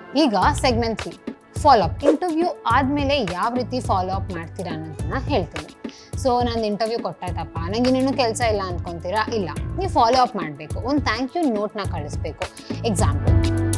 ಈಗ segment three follow up interview ಆದಮೇಲೆ ಯಾವ ರೀತಿ ಫಾಲೋ ಅಪ್ ಮಾಡ್ತೀರಾ ಅನ್ನೋದನ್ನ ಹೇಳ್ತೀನಿ ಸೊ ನಾನು ಇಂಟರ್ವ್ಯೂ ಕೊಟ್ಟಾಯ್ತಪ್ಪ ನನಗೆ ಇನ್ನೇನು ಕೆಲಸ ಇಲ್ಲ ಅಂದ್ಕೊತೀರಾ ಇಲ್ಲ ನೀವು ಫಾಲೋ ಅಪ್ ಮಾಡಬೇಕು ಒಂದು ಥ್ಯಾಂಕ್ ಯು ನೋಟ್ನ ಕಳಿಸ್ಬೇಕು ಎಕ್ಸಾಂಪಲ್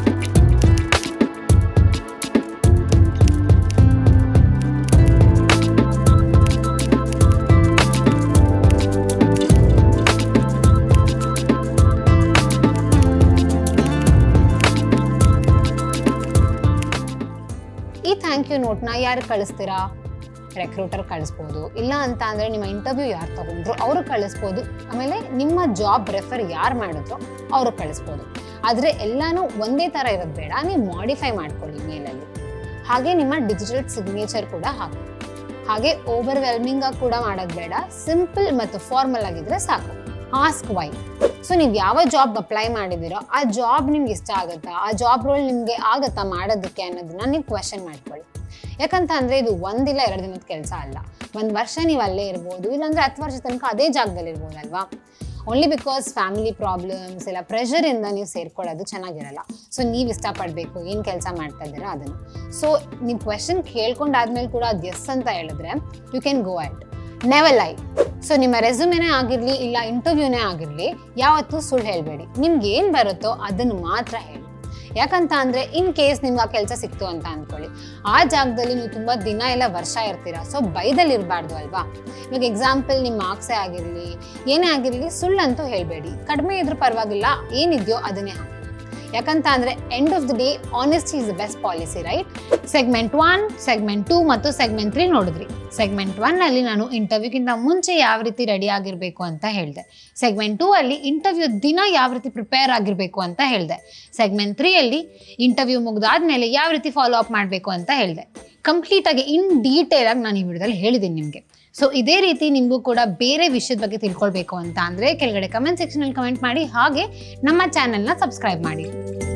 ಈ ಥ್ಯಾಂಕ್ ಯು ನೋಟ್ನ ಯಾರು ಕಳಿಸ್ತೀರಾ ರೆಕ್ರೂಟರ್ ಕಳಿಸ್ಬೋದು ಇಲ್ಲ ಅಂತ ಅಂದರೆ ನಿಮ್ಮ ಇಂಟರ್ವ್ಯೂ ಯಾರು ತಗೊಂಡ್ರು ಅವರು ಕಳಿಸ್ಬೋದು ಆಮೇಲೆ ನಿಮ್ಮ ಜಾಬ್ ರೆಫರ್ ಯಾರು ಮಾಡಿದ್ರು ಅವರು ಕಳಿಸ್ಬೋದು ಆದರೆ ಎಲ್ಲನೂ ಒಂದೇ ಥರ ಇರೋದು ಬೇಡ ನೀವು ಮಾಡಿಫೈ ಮಾಡ್ಕೊಳ್ಳಿ ಮೇಲಲ್ಲಿ ಹಾಗೆ ನಿಮ್ಮ ಡಿಜಿಟಲ್ ಸಿಗ್ನೇಚರ್ ಕೂಡ ಹಾಕಿ ಹಾಗೆ ಓವರ್ವೆಲ್ಮಿಂಗ್ ಆಗಿ ಕೂಡ ಮಾಡೋದು ಬೇಡ ಸಿಂಪಲ್ ಮತ್ತು ಫಾರ್ಮಲ್ ಆಗಿದ್ರೆ ಸಾಕು ಆಸ್ಕ್ ವೈ ಸೊ ನೀವು ಯಾವ ಜಾಬ್ ಅಪ್ಲೈ ಮಾಡಿದ್ದೀರೋ ಆ ಜಾಬ್ ನಿಮ್ಗೆ ಇಷ್ಟ ಆಗುತ್ತಾ ಆ ಜಾಬ್ ರೋಲ್ ನಿಮಗೆ ಆಗುತ್ತಾ ಮಾಡೋದಕ್ಕೆ ಅನ್ನೋದನ್ನ ನೀವು ಕ್ವೆಶನ್ ಮಾಡ್ಕೊಳ್ಳಿ ಯಾಕಂತ ಅಂದರೆ ಇದು ಒಂದಿಲ್ಲ ಎರಡು ದಿನದ ಕೆಲಸ ಅಲ್ಲ ಒಂದು ವರ್ಷ ನೀವು ಅಲ್ಲೇ ಇರ್ಬೋದು ಇಲ್ಲಾಂದ್ರೆ ಹತ್ತು ವರ್ಷ ತನಕ ಅದೇ ಜಾಗದಲ್ಲಿ ಇರ್ಬೋದಲ್ವಾ ಓನ್ಲಿ ಬಿಕಾಸ್ ಫ್ಯಾಮಿಲಿ ಪ್ರಾಬ್ಲಮ್ಸ್ ಇಲ್ಲ ಪ್ರೆಷರಿಂದ ನೀವು ಸೇರ್ಕೊಳ್ಳೋದು ಚೆನ್ನಾಗಿರಲ್ಲ ಸೊ ನೀವು ಇಷ್ಟಪಡಬೇಕು ಏನು ಕೆಲಸ ಮಾಡ್ತಾ ಇದ್ದೀರಾ ಅದನ್ನು ಸೊ ನೀವು ಕ್ವೆಶನ್ ಕೇಳ್ಕೊಂಡಾದ್ಮೇಲೆ ಕೂಡ ಅದು ಎಸ್ ಅಂತ ಹೇಳಿದ್ರೆ you can go at never lie so ನಿಮ್ಮ ರೆಸ್ಯೂಮೇನೇ ಆಗಿರಲಿ ಇಲ್ಲ ಇಂಟರ್ವ್ಯೂನೇ ಆಗಿರಲಿ ಯಾವತ್ತೂ ಸುಳ್ಳು ಹೇಳಬೇಡಿ ನಿಮ್ಗೆ ಏನು ಬರುತ್ತೋ ಅದನ್ನು ಮಾತ್ರ ಹೇಳಿ ಯಾಕಂತ ಅಂದರೆ ಇನ್ ಕೇಸ್ ನಿಮ್ಗೆ ಆ ಕೆಲಸ ಸಿಕ್ತು ಅಂತ ಅಂದ್ಕೊಳ್ಳಿ ಆ ಜಾಗದಲ್ಲಿ ನೀವು ತುಂಬ ದಿನ ಇಲ್ಲ ವರ್ಷ ಇರ್ತೀರಾ ಸೊ ಬೈದಲ್ಲಿ ಇರಬಾರ್ದು ಅಲ್ವಾ ಇವಾಗ ಎಕ್ಸಾಂಪಲ್ ನಿಮ್ಮ ಮಾರ್ಕ್ಸೇ ಆಗಿರಲಿ ಏನೇ ಆಗಿರಲಿ ಸುಳ್ಳಂತೂ ಹೇಳಬೇಡಿ ಕಡಿಮೆ ಇದ್ರೂ ಪರವಾಗಿಲ್ಲ ಏನಿದೆಯೋ ಅದನ್ನೇ ಹಾಕಿ ಯಾಕಂತ ಅಂದರೆ end of the day honesty is the best policy right segment one segment two ಮತ್ತು ಸೆಗ್ಮೆಂಟ್ ತ್ರೀ ನೋಡಿದ್ರಿ ಸೆಗ್ಮೆಂಟ್ ಒನ್ನಲ್ಲಿ ನಾನು ಇಂಟರ್ವ್ಯೂಗಿಂತ ಮುಂಚೆ ಯಾವ ರೀತಿ ರೆಡಿ ಆಗಿರಬೇಕು ಅಂತ ಹೇಳಿದೆ ಸೆಗ್ಮೆಂಟ್ ಟೂ ಅಲ್ಲಿ ಇಂಟರ್ವ್ಯೂ ದಿನ ಯಾವ ರೀತಿ ಪ್ರಿಪೇರ್ ಆಗಿರಬೇಕು ಅಂತ ಹೇಳಿದೆ ಸೆಗ್ಮೆಂಟ್ ತ್ರೀಯಲ್ಲಿ ಇಂಟರ್ವ್ಯೂ ಮುಗ್ದಾದ್ಮೇಲೆ ಯಾವ ರೀತಿ ಫಾಲೋ ಅಪ್ ಮಾಡಬೇಕು ಅಂತ ಹೇಳಿದೆ ಕಂಪ್ಲೀಟಾಗಿ ಇನ್ ಡೀಟೇಲ್ ಆಗಿ ನಾನು ಈ ವಿಡಿಯೋದಲ್ಲಿ ಹೇಳಿದ್ದೀನಿ ನಿಮಗೆ ಸೊ ಇದೇ ರೀತಿ ನಿಮಗೂ ಕೂಡ ಬೇರೆ ವಿಷಯದ ಬಗ್ಗೆ ತಿಳ್ಕೊಳ್ಬೇಕು ಅಂತ ಅಂದರೆ ಕೆಳಗಡೆ ಕಮೆಂಟ್ ಸೆಕ್ಷನಲ್ಲಿ ಕಮೆಂಟ್ ಮಾಡಿ ಹಾಗೆ ನಮ್ಮ ಚಾನೆಲ್ನ ಸಬ್ಸ್ಕ್ರೈಬ್ ಮಾಡಿ